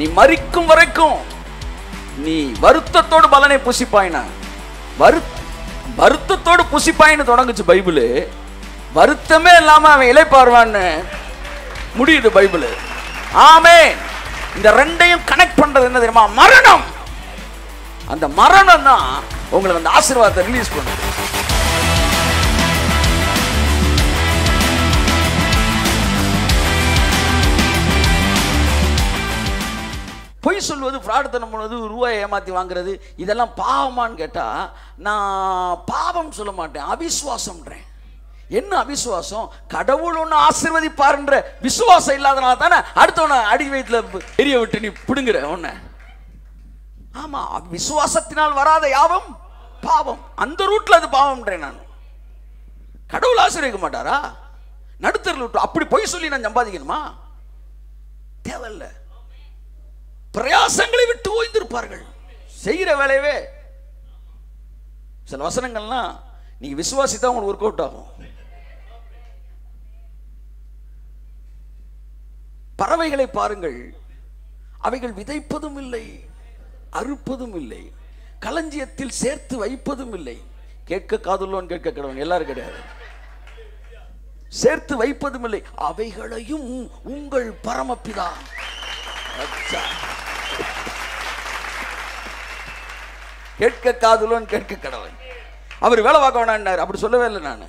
நீ மரிக்கும் வரைக்கும் நீ வருத்தத்தோடு பலனை புசிப்பாயின வரு வருத்தத்தோடு புசிப்பாயின்னு தொடங்குச்சு பைபிள் வருத்தமே இல்லாம அவன் இலைப்பாருவான்னு முடியுது பைபிள் ஆமே இந்த ரெண்டையும் கனெக்ட் பண்றது என்ன தெரியுமா மரணம் அந்த மரணம் தான் உங்களை அந்த ஆசீர்வாதத்தை ரிலீஸ் பண்ணுது பொய் சொல்வது ஃப்ராடுத்தனம் பண்ணுவது ரூபாயை ஏமாத்தி வாங்குறது இதெல்லாம் பாவமான்னு கேட்டா நான் பாவம் சொல்ல மாட்டேன் அவிசுவாசம்ன்றேன் என்ன அவிசுவாசம் கடவுள் ஒன்று ஆசீர்வதிப்பாருன்ற விசுவாசம் இல்லாதனால தானே அடுத்தவனை அடி வயிற்றுல பெரிய விட்டு நீ பிடுங்குற உன்னை ஆமா விசுவாசத்தினால் வராத யாவும் பாவம் அந்த ரூட்ல அது பாவம்ன்றேன் நான் கடவுள் ஆசீர்வதிக்க மாட்டாரா நடுத்தரில் விட்டு அப்படி பொய் சொல்லி நான் சம்பாதிக்கணுமா தேவையில்லை பிரயாசங்களை விட்டு ஓய்ந்திருப்பார்கள் செய்கிற வேலையவே சில வசனங்கள்லாம் நீங்க விசுவாசித்தா உங்களுக்கு ஒர்க் அவுட் ஆகும் பறவைகளை பாருங்கள் அவைகள் விதைப்பதும் இல்லை அறுப்பதும் இல்லை களஞ்சியத்தில் சேர்த்து வைப்பதும் இல்லை கேட்க காதுள்ளவன் கேட்க கடவன் எல்லாரும் கிடையாது சேர்த்து வைப்பதும் இல்லை அவைகளையும் உங்கள் பரமபிதா அச்சா. கேட்க காதுலோன் கேட்க கடவன் அவர் வேலை பார்க்க வேணான்னாரு அப்படி சொல்லவே இல்லை நான்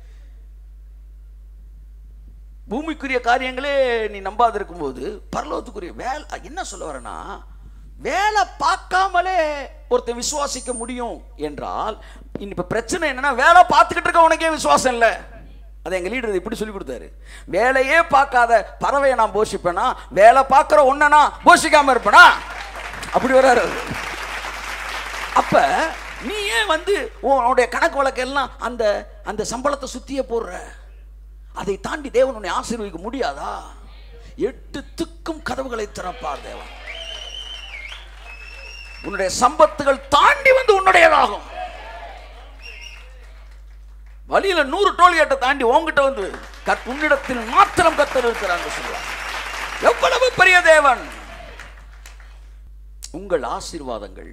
பூமிக்குரிய காரியங்களே நீ நம்பாது இருக்கும்போது பரலோகத்துக்குரிய வேலை என்ன சொல்ல வரேன்னா வேலை பார்க்காமலே ஒருத்தன் விசுவாசிக்க முடியும் என்றால் இப்ப பிரச்சனை என்னன்னா வேலை பார்த்துக்கிட்டு இருக்க உனக்கே விசுவாசம் இல்லை அதை எங்க லீடர் இப்படி சொல்லி கொடுத்தாரு வேலையே பார்க்காத பறவையை நான் போஷிப்பேனா வேலை பார்க்குற ஒன்னா போஷிக்காம இருப்பேனா அப்படி வராரு அவரு. அப்ப நீ ஏன் வந்து உன்னுடைய கணக்கு வழக்கெல்லாம் அந்த அந்த சம்பளத்தை சுத்தியே போடுற அதை தாண்டி தேவன் உன்னை ஆசீர்வதிக்க முடியாதா எட்டு திக்கும் கதவுகளை திறப்பார் தேவன் உன்னுடைய சம்பத்துகள் தாண்டி வந்து உன்னுடையதாகும் வழியில நூறு டோல்கேட்டை தாண்டி உன்கிட்ட வந்து கத் உன்னிடத்தில் மாத்திரம் கத்தர் இருக்கிறாங்க சொல்லுவார் எவ்வளவு பெரிய தேவன் உங்கள் ஆசீர்வாதங்கள்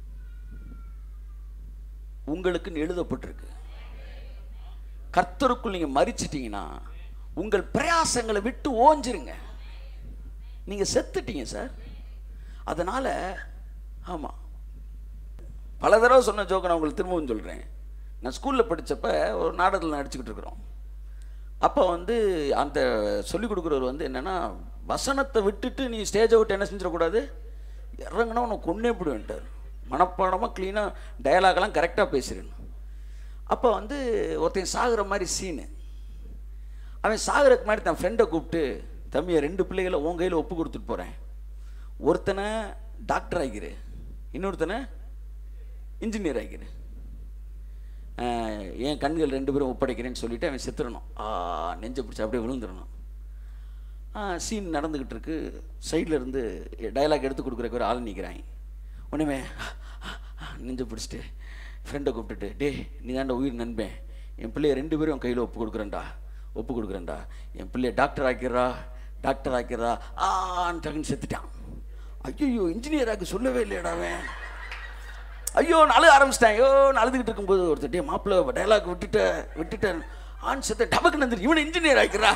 உங்களுக்கு எழுதப்பட்டிருக்கு கர்த்தருக்குள் நீங்க மறிச்சிட்டீங்கன்னா உங்கள் பிரயாசங்களை விட்டு ஓஞ்சிருங்க நீங்க செத்துட்டீங்க சார் அதனால ஆமா பல தடவை சொன்ன ஜோக்க நான் உங்களுக்கு திரும்பவும் சொல்றேன் நான் ஸ்கூல்ல படிச்சப்ப ஒரு நாடகத்தில் நடிச்சுக்கிட்டு இருக்கிறோம் அப்போ வந்து அந்த சொல்லிக் கொடுக்குறவர் வந்து என்னன்னா வசனத்தை விட்டுட்டு நீ ஸ்டேஜை விட்டு என்ன செஞ்சிடக்கூடாது இறங்கினா உனக்கு கொன்னே போடுவேன்ட்டார் மனப்பாடமாக க்ளீனாக டயலாக்லாம் கரெக்டாக பேசிடணும் அப்போ வந்து ஒருத்தன் சாகுற மாதிரி சீனு அவன் சாகுறதுக்கு மாதிரி தன் ஃப்ரெண்டை கூப்பிட்டு தம்பியை ரெண்டு பிள்ளைகளை உன் கையில் ஒப்பு கொடுத்துட்டு போகிறேன் ஒருத்தனை டாக்டர் ஆகிரு இன்னொருத்தனை இன்ஜினியர் ஆகிரு ஆஹ், என் கண்கள் ரெண்டு பேரும் ஒப்படைக்கிறேன்னு சொல்லிட்டு அவன் செத்துடணும் ஆ நெஞ்சை பிடிச்சி அப்படியே விழுந்துடணும் சீன் நடந்துக்கிட்டு இருக்கு சைடில் இருந்து டயலாக் எடுத்து கொடுக்குறக்கு ஒரு ஆள் நிற்கிறாங்க உடனே நெஞ்சை பிடிச்சிட்டு ஃப்ரெண்டை கூப்பிட்டுட்டு டேய் நீ தாண்டா உயிர் நண்பேன் என் பிள்ளைய ரெண்டு பேரும் உன் கையில் ஒப்பு கொடுக்குறேன்டா ஒப்பு கொடுக்குறேன்டா என் பிள்ளைய டாக்டர் ஆக்கிறா டாக்டர் ஆக்கிறா ஆன்னு டக்குன்னு செத்துட்டான் ஐயோ இன்ஜினியர் ஆக்க சொல்லவே இல்லையடா அவன் ஐயோ நான் அழுக ஆரம்பிச்சிட்டேன் ஐயோ நான் அழுதுகிட்டு இருக்கும்போது ஒருத்தர் டே மாப்பிள்ள டைலாக் விட்டுட்ட விட்டுட்டேன் ஆன் செத்த டபக்கு நந்திரி இவனை இன்ஜினியர் ஆக்கிறா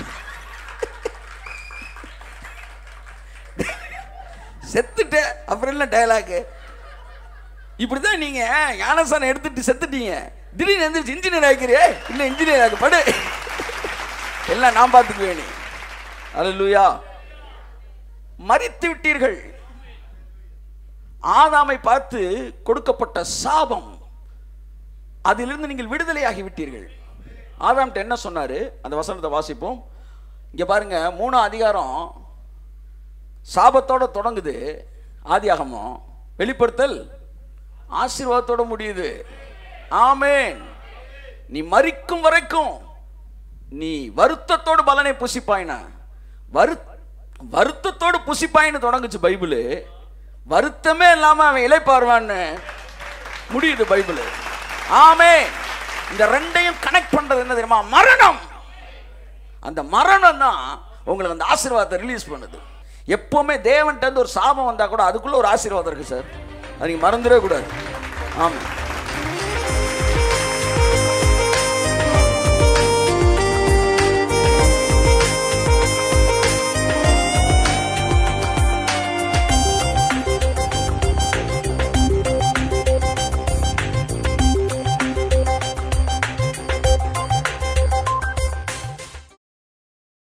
செத்துட்ட அப்புறம் என்ன டைலாக் இப்படிதான் நீங்க ஞானசானம் எடுத்துட்டு செத்துட்டீங்க திடீர்னு எந்திரிச்சு இன்ஜினியர் ஆக்கிறியே இல்ல இன்ஜினியர் ஆக்கு படு எல்லாம் நான் பார்த்துக்குவேன் நீ அல்லேலூயா மறித்து விட்டீர்கள் ஆதாமை பார்த்து கொடுக்கப்பட்ட சாபம் அதிலிருந்து நீங்கள் விடுதலையாகி விட்டீர்கள் ஆதாம்கிட்ட என்ன சொன்னாரு அந்த வசனத்தை வாசிப்போம் இங்க பாருங்க மூணாம் அதிகாரம் சாபத்தோட தொடங்குது ஆதியாகமம் வெளிப்படுத்தல் ஆசீர்வாதத்தோட முடியுது ஆமென் நீ மரிக்கும் வரைக்கும் நீ வருத்தத்தோடு பலனை புசிப்பாயின வரு வருத்தத்தோடு புசிப்பாயின்னு தொடங்குச்சு பைபிள் வருத்தமே இல்லாம அவன் இலைப்பாருவான்னு முடியுது பைபிள் ஆமே இந்த ரெண்டையும் கனெக்ட் பண்றது என்ன தெரியுமா மரணம் அந்த மரணம் தான் உங்களை அந்த ஆசீர்வாதத்தை ரிலீஸ் பண்ணுது எப்போவுமே தேவன்கிட்ட இருந்து ஒரு சாபம் வந்தால் கூட அதுக்குள்ளே ஒரு ஆசீர்வாதம் இருக்குது சார் அது நீங்கள் மறந்துடவே கூடாது ஆமாம்